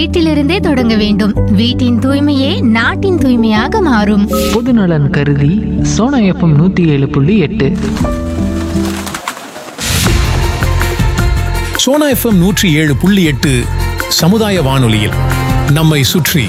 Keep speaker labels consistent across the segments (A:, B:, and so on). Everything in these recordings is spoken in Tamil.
A: வீட்டிலிருந்தே தொடங்க வேண்டும் வீட்டின் தூய்மையே நாட்டின் தூய்மையாக மாறும்
B: பொதுநலன் கருதி சோனா எஃப்எம் நூற்றி ஏழு புள்ளி எட்டு
C: சோனா எஃப்எம் நூற்றி ஏழு புள்ளி எட்டு சமுதாய வானொலியில் நம்மை சுற்றி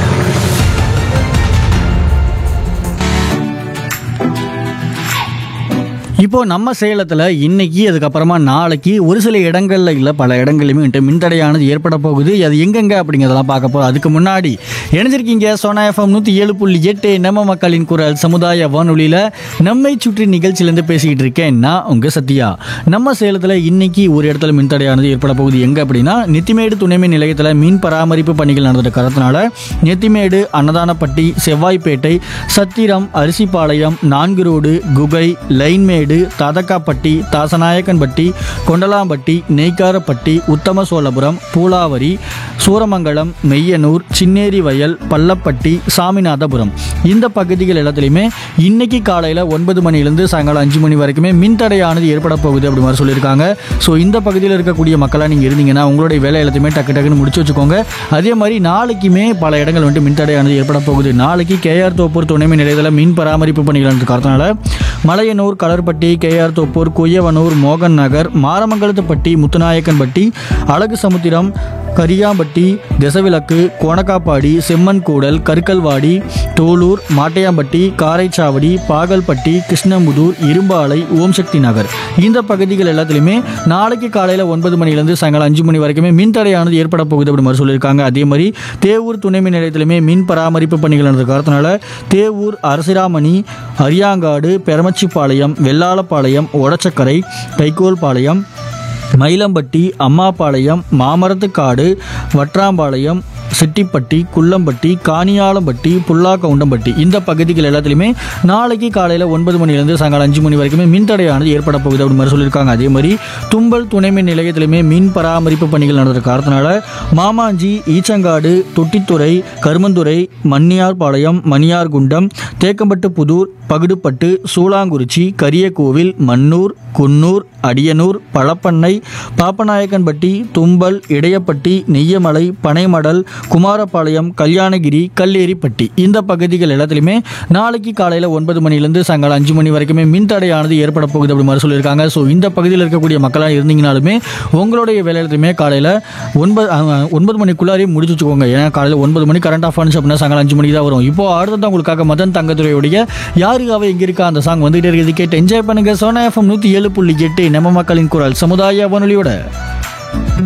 D: இப்போ நம்ம சேலத்தில் இன்னைக்கு அதுக்கப்புறமா நாளைக்கு ஒரு சில இடங்கள்ல இல்லை பல இடங்கள்லையுமே வந்துட்டு மின்தடையானது ஏற்பட போகுது அது எங்கெங்க அப்படிங்கிறதெல்லாம் பார்க்க போகிறோம் அதுக்கு முன்னாடி இணைஞ்சிருக்கீங்க சோனா எஃப்எம் நூற்றி ஏழு புள்ளி எட்டு நம்ம மக்களின் குரல் சமுதாய வானொலியில் நம்மை சுற்றி நிகழ்ச்சியிலேருந்து பேசிக்கிட்டு இருக்கேன் நான் உங்கள் சத்யா நம்ம சேலத்தில் இன்னைக்கு ஒரு இடத்துல மின்தடையானது ஏற்பட போகுது எங்கே அப்படின்னா நெத்திமேடு துணைமின் நிலையத்தில் மீன் பராமரிப்பு பணிகள் நடந்துட்டு இருக்கிறதுனால நெத்திமேடு அன்னதானப்பட்டி செவ்வாய்ப்பேட்டை சத்திரம் அரிசிப்பாளையம் நான்கு ரோடு குகை லைன்மேடு ததக்காப்பட்டி தாசநாயக்கன்பட்டி கொண்டலாம்பட்டி நெய்க்காரப்பட்டி உத்தம சோழபுரம் பூலாவரி சூரமங்கலம் மெய்யனூர் சின்னேரி வயல் பள்ளப்பட்டி சாமிநாதபுரம் இந்த பகுதிகள் எல்லாத்துலேயுமே இன்னைக்கு காலையில் ஒன்பது மணிலேருந்து சாயங்காலம் அஞ்சு மணி வரைக்குமே மின்தடையானது ஏற்பட போகுது அப்படி மாதிரி சொல்லியிருக்காங்க ஸோ இந்த பகுதியில் இருக்கக்கூடிய மக்களாக நீங்கள் இருந்தீங்கன்னா உங்களுடைய வேலை எல்லாத்தையுமே டக்கு டக்குன்னு முடிச்சு வச்சுக்கோங்க அதே மாதிரி நாளைக்குமே பல இடங்கள் வந்துட்டு மின்தடையானது ஏற்பட போகுது நாளைக்கு கேஆர் தோப்பூர் துணைமின் நிலையத்தில் மின் பராமரிப்பு பணிகள் காரணத்தினால மலையனூர் கலர்பட்டி கேஆர் தோப்பூர் குய்யவனூர் மோகன் நகர் மாரமங்கலத்துப்பட்டி முத்துநாயக்கன்பட்டி அழகு சமுத்திரம் கரியாம்பட்டி திசவிலக்கு கோணக்காப்பாடி செம்மன் கூடல் கருக்கல்வாடி தோலூர் மாட்டையாம்பட்டி காரைச்சாவடி பாகல்பட்டி கிருஷ்ணமுதூர் இரும்பாலை ஓம் சக்தி நகர் இந்த பகுதிகள் எல்லாத்துலேயுமே நாளைக்கு காலையில் ஒன்பது மணிலேருந்து சாயங்காலம் அஞ்சு மணி வரைக்குமே மின்தடையானது ஏற்பட போகுது அப்படி மாதிரி சொல்லியிருக்காங்க அதே மாதிரி தேவூர் துணை மின் நிலையத்திலுமே மின் பராமரிப்பு பணிகள் நடந்த காரணத்தினால தேவூர் அரசிராமணி அரியாங்காடு பெரமச்சிப்பாளையம் வெள்ளாளப்பாளையம் ஒடச்சக்கரை கைகோல்பாளையம் மயிலம்பட்டி அம்மாபாளையம் மாமரத்துக்காடு வற்றாம்பாளையம் செட்டிப்பட்டி குள்ளம்பட்டி காணியாளம்பட்டி புல்லாக்கவுண்டம்பட்டி இந்த பகுதிகள் எல்லாத்துலேயுமே நாளைக்கு காலையில் ஒன்பது மணிலேருந்து சாயங்காலம் அஞ்சு மணி வரைக்குமே மின்தடையானது ஏற்பட போகுது அப்படி மாதிரி சொல்லியிருக்காங்க அதே மாதிரி தும்பல் துணைமின் நிலையத்திலுமே மின் பராமரிப்பு பணிகள் நடந்த காரணத்தினால மாமாஞ்சி ஈச்சங்காடு தொட்டித்துறை கருமந்துறை மன்னியார்பாளையம் மணியார்குண்டம் தேக்கம்பட்டு புதூர் பகுடுப்பட்டு சூளாங்குறிச்சி கரியக்கோவில் மன்னூர் குன்னூர் அடியனூர் பழப்பண்ணை பாப்பநாயக்கன்பட்டி தும்பல் இடையப்பட்டி நெய்யமலை பனைமடல் குமாரபாளையம் கல்யாணகிரி கல்லேரிப்பட்டி இந்த பகுதிகள் எல்லாத்துலேயுமே நாளைக்கு காலையில் ஒன்பது மணிலேருந்து சாயங்காலம் அஞ்சு மணி வரைக்குமே மின்தடையானது ஏற்பட போகுது அப்படி மாதிரி சொல்லியிருக்காங்க ஸோ இந்த பகுதியில் இருக்கக்கூடிய மக்களாக இருந்தீங்கனாலுமே உங்களுடைய வேலையிலுமே காலையில் ஒன்பது அஹ், ஒன்பது மணிக்குள்ளாரே முடிச்சு வச்சுக்கோங்க ஏன்னா காலையில் ஒன்பது மணி கரண்ட் ஆஃப் ஆனிச்சு அப்படின்னா சாயங்காலம் அஞ்சு மணிக்கு தான் வரும் இப்போ அடுத்ததான் உங்களுக்காக மதன் தங்கத்துறையுடைய யாருக்காக எங்க இருக்கா அந்த சாங் வந்துகிட்டே இருக்குது கேட்டு என்ஜாய் பண்ணுங்க சோனா எஃப்எம் நூற்றி ஏழு புள்ளி எட்டு நம்ம மக்களின் குரல் சமுதாய வானொலியோட